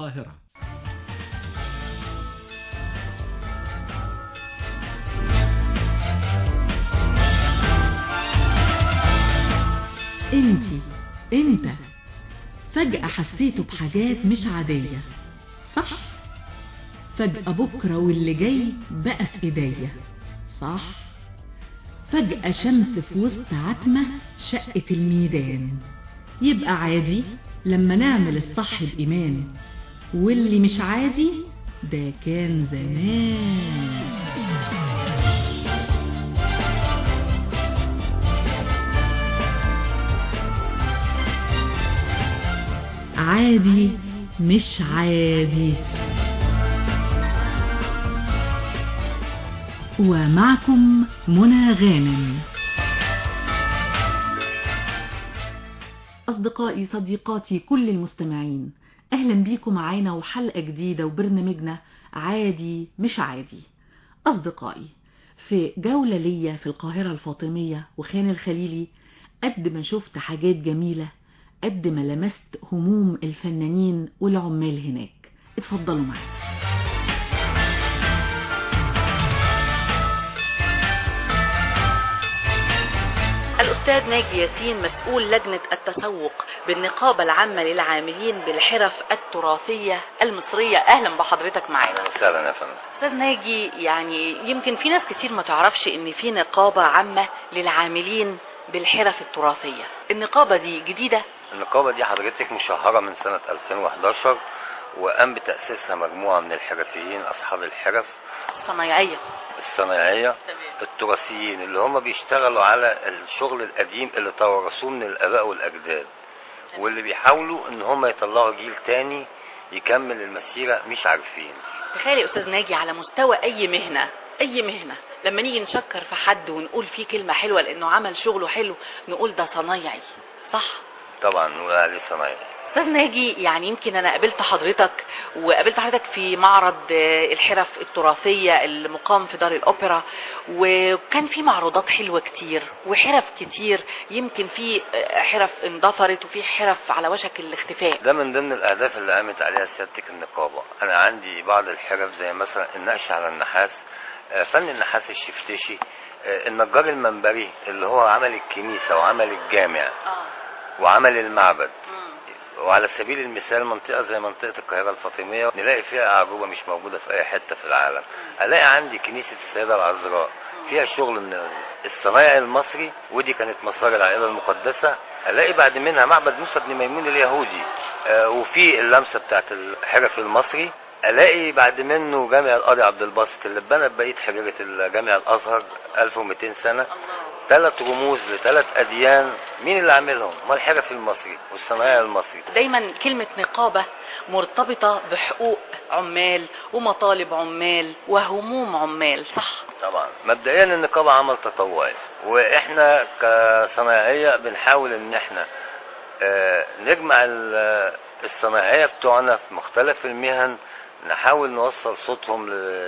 القاهرة انتي انت فجأة حسيته بحاجات مش عادية صح فجأة بكرة واللي جاي بقى في ايديا صح فجأة شمس في وسط عتمة شقة الميدان يبقى عادي لما نعمل الصح بإيمان واللي مش عادي ده كان زمان عادي مش عادي ومعكم منى غانم أصدقائي صديقاتي كل المستمعين أهلا بيكم معانا وحلقة جديدة وبرنامجنا عادي مش عادي أصدقائي في جولة ليا في القاهرة الفاطمية وخان الخليلي قد ما شفت حاجات جميلة قد ما لمست هموم الفنانين والعمال هناك اتفضلوا معانا الأستاذ ناجي ياسين مسؤول لجنة التسوق بالنقابة العامة للعاملين بالحرف التراثية المصرية أهلا بحضرتك معانا وسهلا يا فندم أستاذ ناجي يعني يمكن في ناس كتير ما تعرفش إن في نقابة عامة للعاملين بالحرف التراثية النقابة دي جديدة النقابة دي حضرتك مشهرة من سنة 2011 وقام بتأسيسها مجموعة من الحرفيين أصحاب الحرف صنايعية الصنايعية التراثيين اللي هم بيشتغلوا على الشغل القديم اللي توارثوه من الآباء والأجداد واللي بيحاولوا ان هم يطلعوا جيل تاني يكمل المسيرة مش عارفين تخيل يا أستاذ ناجي على مستوى أي مهنة أي مهنة لما نيجي نشكر في حد ونقول فيه كلمة حلوة لأنه عمل شغله حلو نقول ده صنايعي صح طبعا نقول عليه صنايعي استاذ ناجي يعني يمكن انا قابلت حضرتك وقابلت حضرتك في معرض الحرف التراثية المقام في دار الاوبرا وكان في معروضات حلوة كتير وحرف كتير يمكن في حرف اندثرت وفي حرف على وشك الاختفاء ده من ضمن الاهداف اللي قامت عليها سيادتك النقابة انا عندي بعض الحرف زي مثلا النقش على النحاس فن النحاس الشفتشي النجار المنبري اللي هو عمل الكنيسة وعمل الجامع وعمل المعبد وعلى سبيل المثال منطقة زي منطقة القاهرة الفاطمية نلاقي فيها أعجوبة مش موجودة في أي حتة في العالم ألاقي عندي كنيسة السيدة العذراء فيها شغل من الصنايعي المصري ودي كانت مسار العائلة المقدسة ألاقي بعد منها معبد موسى بن ميمون اليهودي آه وفي اللمسة بتاعت الحرف المصري الاقي بعد منه جامع القاضي عبد الباسط اللي اتبنى بقيه حجره الجامع الازهر 1200 سنه ثلاث رموز لثلاث اديان مين اللي عاملهم ما الحرف المصري والصنايعي المصري دايما كلمة نقابة مرتبطة بحقوق عمال ومطالب عمال وهموم عمال صح طبعا مبدئيا النقابة عمل تطوعي واحنا كصنايعية بنحاول ان احنا اه نجمع الصناعية بتوعنا في مختلف المهن نحاول نوصل صوتهم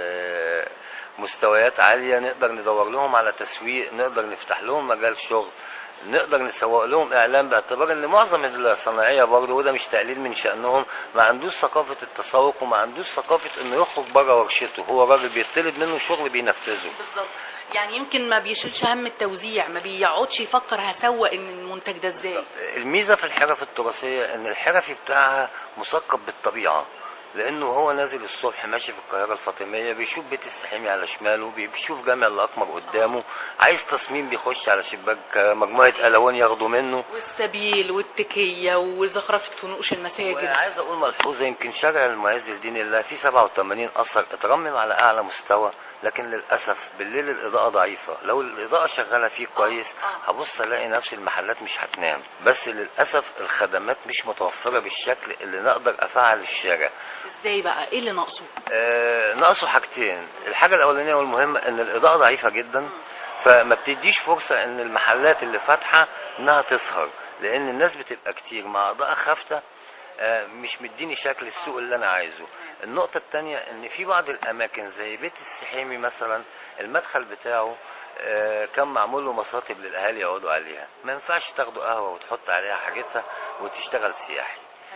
لمستويات عالية نقدر ندور لهم على تسويق نقدر نفتح لهم مجال شغل نقدر نسوق لهم اعلام باعتبار ان معظم الصناعية برضه وده مش تقليل من شأنهم ما عندوش ثقافة التسوق وما عندوش ثقافة انه يخرج بره ورشته هو راجل بيطلب منه شغل بينفذه بالظبط يعني يمكن ما بيشيلش هم التوزيع ما بيقعدش يفكر هسوق ان المنتج ده ازاي الميزة في الحرف التراثية ان الحرفي بتاعها مثقف بالطبيعة لانه هو نازل الصبح ماشي في القاهرة الفاطمية بيشوف بيت السحيمي على شماله بيشوف جامع الاقمر قدامه عايز تصميم بيخش على شباك مجموعة الوان ياخدوا منه والسبيل والتكية وزخرفة ونقوش المساجد وعايز اقول ملحوظة يمكن شارع المعز لدين الله فيه 87 اثر اترمم على اعلى مستوى لكن للاسف بالليل الاضاءه ضعيفه لو الاضاءه شغاله فيه كويس هبص الاقي نفس المحلات مش هتنام بس للاسف الخدمات مش متوفره بالشكل اللي نقدر افعل الشارع ازاي بقى ايه اللي ناقصه آه ناقصه حاجتين الحاجه الاولانيه والمهمه ان الاضاءه ضعيفه جدا فما بتديش فرصه ان المحلات اللي فاتحه انها تسهر لان الناس بتبقى كتير مع اضاءه خافته مش مديني شكل السوق اللي انا عايزه النقطة التانية ان في بعض الاماكن زي بيت السحيمي مثلا المدخل بتاعه كان معمول له مصاطب للاهالي يقعدوا عليها ما ينفعش تاخدوا قهوة وتحط عليها حاجتها وتشتغل سياحي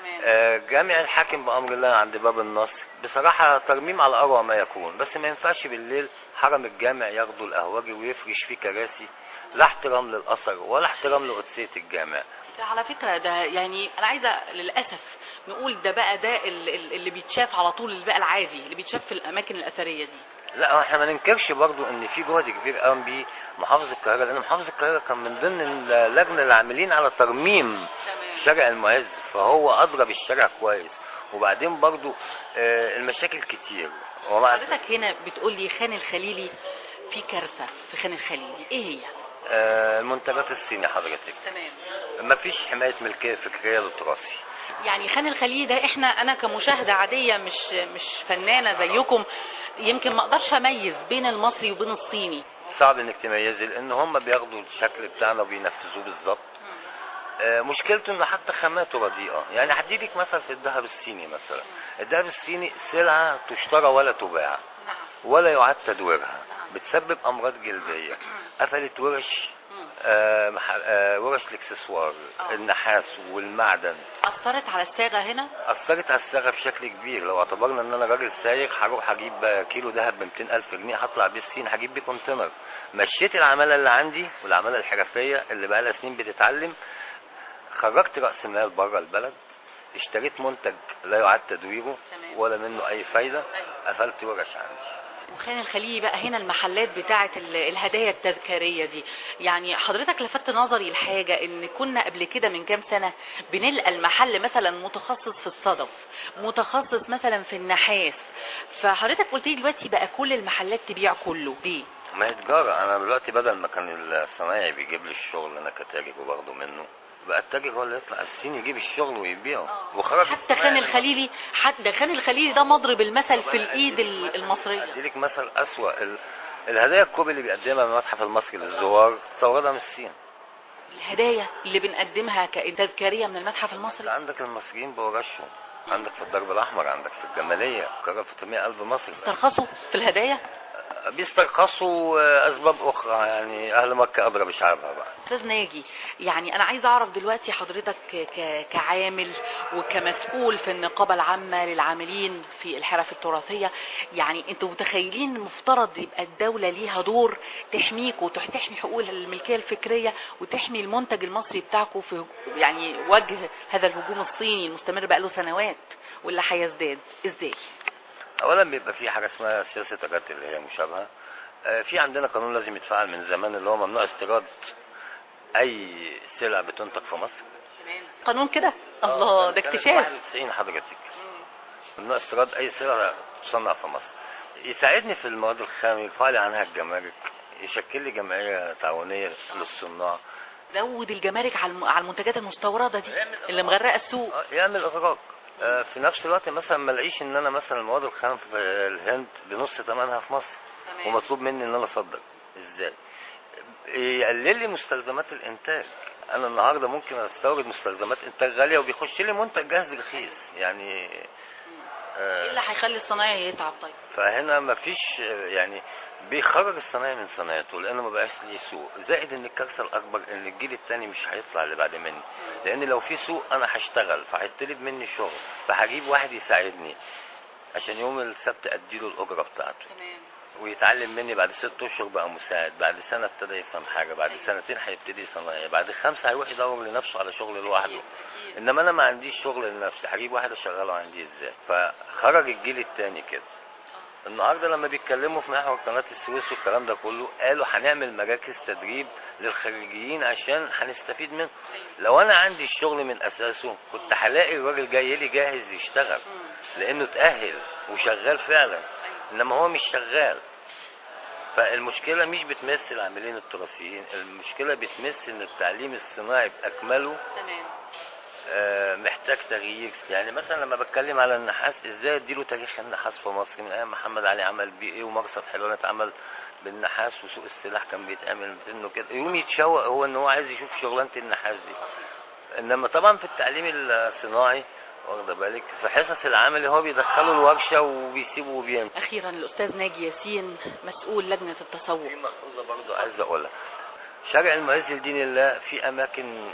آه، جامع الحاكم بأمر الله عند باب النصر بصراحة ترميم على أروع ما يكون بس ما ينفعش بالليل حرم الجامع ياخدوا القهوجي ويفرش فيه كراسي لا احترام للأثر ولا احترام لقدسية الجامع ده على فكرة ده يعني أنا عايزة للأسف نقول ده بقى ده ال- ال- اللي بيتشاف على طول اللي بقى العادي اللي بيتشاف في الأماكن الأثرية دي لا احنا ما ننكرش برضو ان في جهد كبير قام بيه محافظ القاهره لان محافظ القاهره كان من ضمن اللجنه العاملين على ترميم شارع المعز فهو ادرى بالشارع كويس وبعدين برضو آه، المشاكل كتير ومع حضرتك هنا بتقول لي خان الخليلي في كارثة في خان الخليلي إيه هي؟ آه، المنتجات الصيني حضرتك تمام ما فيش حمايه ملكيه فكريه للتراثي يعني خان الخليلي ده احنا انا كمشاهده عاديه مش مش فنانه زيكم يمكن ما اقدرش اميز بين المصري وبين الصيني صعب انك تميزي لان هم بياخدوا الشكل بتاعنا وبينفذوه بالظبط آه، مشكلته ان حتى خاماته رديئه يعني هديلك مثلا في الذهب الصيني مثلا الذهب الصيني سلعه تشترى ولا تباع نعم ولا يعاد تدويرها بتسبب امراض جلديه قفلت ورش آه، مح- آه، ورش الاكسسوار آه. النحاس والمعدن اثرت على الصاغه هنا اثرت على الصاغه بشكل كبير لو اعتبرنا ان انا راجل سايق هروح اجيب كيلو ذهب ب 200 الف جنيه هطلع بيه الصين هجيب بيه كونتينر مشيت العماله اللي عندي والعماله الحرفيه اللي بقى لها سنين بتتعلم خرجت راس المال بره البلد اشتريت منتج لا يعاد تدويره تمام. ولا منه اي فايده أيوة. قفلت ورش عندي وخان الخليلي بقى هنا المحلات بتاعه ال- الهدايا التذكاريه دي يعني حضرتك لفت نظري لحاجه ان كنا قبل كده من كام سنه بنلقى المحل مثلا متخصص في الصدف متخصص مثلا في النحاس فحضرتك قلت لي دلوقتي بقى كل المحلات تبيع كله ليه ما هي تجاره انا دلوقتي بدل ما كان الصنايعي بيجيب لي الشغل انا كتاجر وباخده منه بقى التاجر هو اللي يطلع الصين يجيب الشغل ويبيعه وخرج حتى خان الخليلي حتى خان الخليلي ده مضرب المثل في الايد ال- المصريه اديلك مثل اسوأ ال... الهدايا الكوب اللي بيقدمها المتحف المصري للزوار استوردها من الصين الهدايا اللي بنقدمها كتذكاريه من المتحف انت المصري عندك المصريين بورشهم عندك في الدرب الاحمر عندك في الجماليه قرر في 300 الف مصري ترخصوا في الهدايا بيسترخصوا آه، اسباب اخرى يعني اهل مكه ادرى بشعبها بقى استاذ ناجي يعني انا عايزه اعرف دلوقتي حضرتك ك- كعامل وكمسؤول في النقابه العامه للعاملين في الحرف التراثيه يعني انتوا متخيلين المفترض يبقى الدوله ليها دور تحميكم وتحمي حقوق الملكيه الفكريه وتحمي المنتج المصري بتاعكم في يعني وجه هذا الهجوم الصيني المستمر بقاله سنوات واللي هيزداد ازاي اولا بيبقى في حاجه اسمها سياسه الرد اللي هي مشابهه آه، في عندنا قانون لازم يتفعل من زمان اللي هو ممنوع استيراد اي سلع بتنتج في مصر قانون كده الله ده سنة اكتشاف 91 حضرتك ممنوع استيراد اي سلع تصنع في مصر يساعدني في المواد الخام يرفع لي عنها الجمارك يشكل لي جمعيه تعاونيه للصناع زود الجمارك على الم- على المنتجات المستورده دي اللي مغرقه السوق آه، يعمل اغراق آه، في نفس الوقت مثلا ما الاقيش ان انا مثلا المواد الخام في الهند بنص ثمنها في مصر ومطلوب مني ان انا اصدر ازاي يقلل لي مستلزمات الانتاج انا النهارده ممكن استورد مستلزمات انتاج غاليه وبيخش لي منتج جاهز رخيص يعني ايه آه، اللي هيخلي الصنايعي يتعب طيب فهنا مفيش آه، يعني بيخرج الصنايعي من صناعته لانه ما بقاش ليه سوق زائد ان الكارثه الاكبر ان الجيل الثاني مش هيطلع اللي بعد مني لان لو في سوق انا هشتغل فهيطلب مني شغل فهجيب واحد يساعدني عشان يوم السبت اديله الاجره بتاعته تمام ويتعلم مني بعد ست اشهر بقى مساعد بعد سنه ابتدى يفهم حاجه بعد سنتين هيبتدي صنايعي بعد خمسه هيروح يدور لنفسه على شغل لوحده انما انا ما عنديش شغل لنفسي هجيب واحد اشغله عندي ازاي فخرج الجيل الثاني كده النهارده لما بيتكلموا في محور قناه السويس والكلام ده كله قالوا هنعمل مراكز تدريب للخريجين عشان هنستفيد منه لو انا عندي الشغل من اساسه كنت هلاقي الراجل جاي لي جاهز يشتغل لانه اتاهل وشغال فعلا انما هو مش شغال فالمشكله مش بتمس العاملين التراثيين المشكله بتمس ان التعليم الصناعي باكمله تمام آه، محتاج تغيير يعني مثلا لما بتكلم على النحاس ازاي اديله تاريخ النحاس في مصر من ايام محمد علي عمل بيه ايه ومرصد حلوان اتعمل بالنحاس وسوق السلاح كان بيتعمل انه كده يقوم يتشوق هو ان هو عايز يشوف شغلانه النحاس دي انما طبعا في التعليم الصناعي واخده بالك في حصص العمل هو بيدخلوا الورشه وبيسيبه وبيمشي اخيرا الاستاذ ناجي ياسين مسؤول لجنه التسوق في ملحوظه برضه عايز اقولها شارع المعز لدين الله في اماكن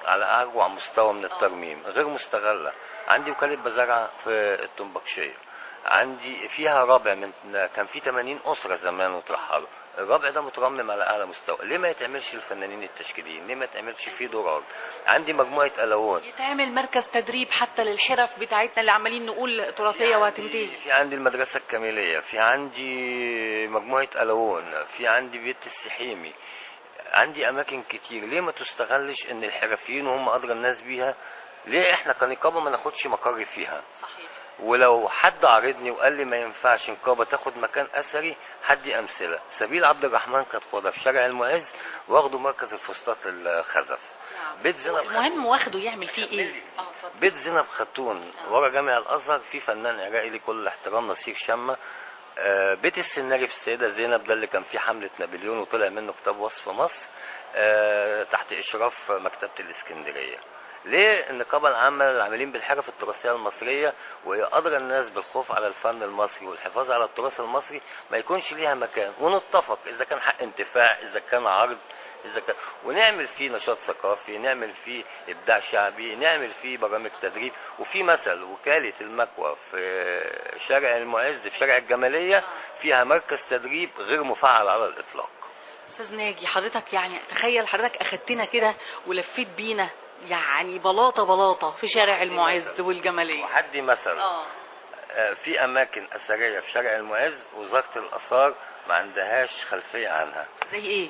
على اروع مستوى من الترميم غير مستغله عندي وكاله بزرعه في التنبكشيه عندي فيها ربع من كان في 80 اسره زمان وترحلوا الربع ده مترمم على اعلى مستوى ليه ما يتعملش الفنانين التشكيليين ليه ما يتعملش فيه دورات عندي مجموعه الوان يتعمل مركز تدريب حتى للحرف بتاعتنا اللي عمالين نقول تراثيه وهتنتهي في عندي المدرسة الكاملية في عندي مجموعة ألوان في عندي بيت السحيمي عندي أماكن كتير ليه ما تستغلش إن الحرفيين وهم أدرى الناس بيها ليه إحنا كنقابة ما ناخدش مقر فيها صحيح ولو حد عارضني وقال لي ما ينفعش نقابة تاخد مكان أثري هدي أمثلة سبيل عبد الرحمن كانت خدها في شارع المعز واخدوا مركز الفسطاط الخزف بيت زينب المهم واخده يعمل فيه ايه اه اتفضل. بيت زينب خاتون ورا جامع الازهر في فنان عراقي ليه كل الاحترام نصير شمه آه، بيت السناري في السيده زينب ده اللي كان فيه حمله نابليون وطلع منه كتاب وصف مصر آه، تحت اشراف مكتبه الاسكندريه ليه النقابه العامه للعاملين بالحرف التراثيه المصريه وهي ادرى الناس بالخوف على الفن المصري والحفاظ على التراث المصري ما يكونش ليها مكان ونتفق اذا كان حق انتفاع اذا كان عرض اذا كان ونعمل فيه نشاط ثقافي نعمل فيه ابداع شعبي نعمل فيه برامج تدريب وفي مثل وكاله المكوى في شارع المعز في شارع الجماليه فيها مركز تدريب غير مفعل على الاطلاق استاذ ناجي حضرتك يعني تخيل حضرتك اخدتنا كده ولفيت بينا يعني بلاطه بلاطه في شارع المعز والجماليه وحدي مثلا اه آه، في اماكن اثريه في شارع المعز وزاره الاثار ما عندهاش خلفيه عنها زي ايه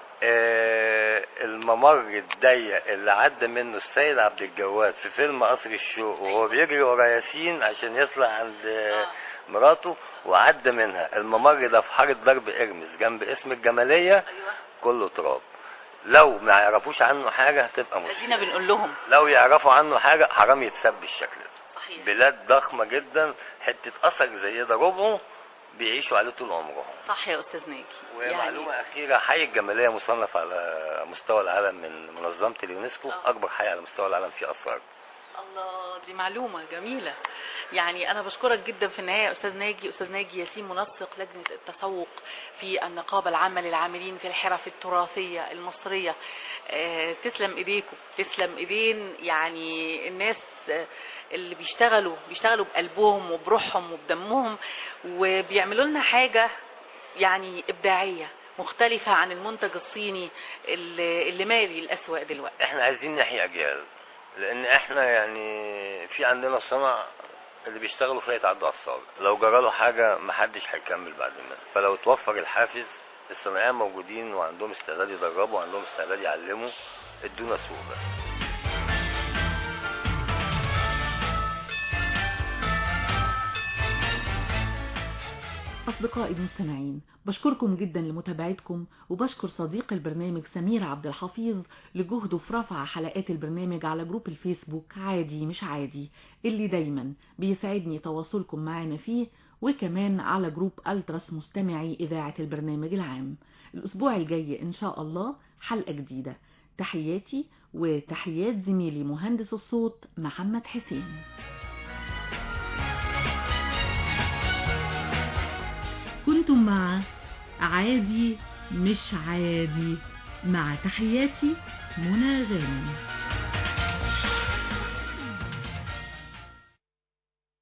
آه، الممر الضيق اللي عدى منه السيد عبد الجواد في فيلم قصر الشوق وهو بيجري ورا ياسين عشان يطلع عند آه، مراته وعدى منها الممر ده في حاره درب ارمز جنب اسم الجماليه ايوه كله تراب لو ما يعرفوش عنه حاجه هتبقى مشكله ادينا بنقول لهم لو يعرفوا عنه حاجه حرام يتساب بالشكل ده صحيح بلاد ضخمه جدا حته اثر زي ده ربعه بيعيشوا عليه طول عمرهم صح يا استاذ ناجي ومعلومة أخيرة حي الجمالية مصنف على مستوى العالم من منظمة اليونسكو آه. أكبر حي على مستوى العالم فيه أسرار الله دي معلومة جميلة يعني أنا بشكرك جدا في النهاية يا أستاذ ناجي أستاذ ناجي ياسين منسق لجنة التسوق في النقابة العامة للعاملين في الحرف التراثية المصرية آه، تسلم إيديكم تسلم إيدين يعني الناس آه، اللي بيشتغلوا بيشتغلوا بقلبهم وبروحهم وبدمهم وبيعملوا لنا حاجة يعني إبداعية مختلفة عن المنتج الصيني اللي اللي مالي الأسواق دلوقتي إحنا عايزين نحيي أجيال لأن إحنا يعني في عندنا صنع اللي بيشتغلوا فيها يتعدوا على الصابع لو جراله حاجة محدش هيكمل بعد منها فلو توفر الحافز الصناعية موجودين وعندهم استعداد يدربوا وعندهم استعداد يعلموا ادونا سوق بس أصدقائي المستمعين بشكركم جدا لمتابعتكم وبشكر صديق البرنامج سمير عبد الحفيظ لجهده في رفع حلقات البرنامج على جروب الفيسبوك عادي مش عادي اللي دايما بيسعدني تواصلكم معنا فيه وكمان على جروب ألتراس مستمعي إذاعة البرنامج العام الأسبوع الجاي إن شاء الله حلقة جديدة تحياتي وتحيات زميلي مهندس الصوت محمد حسين كنتم مع عادي مش عادي مع تحياتي منى غانم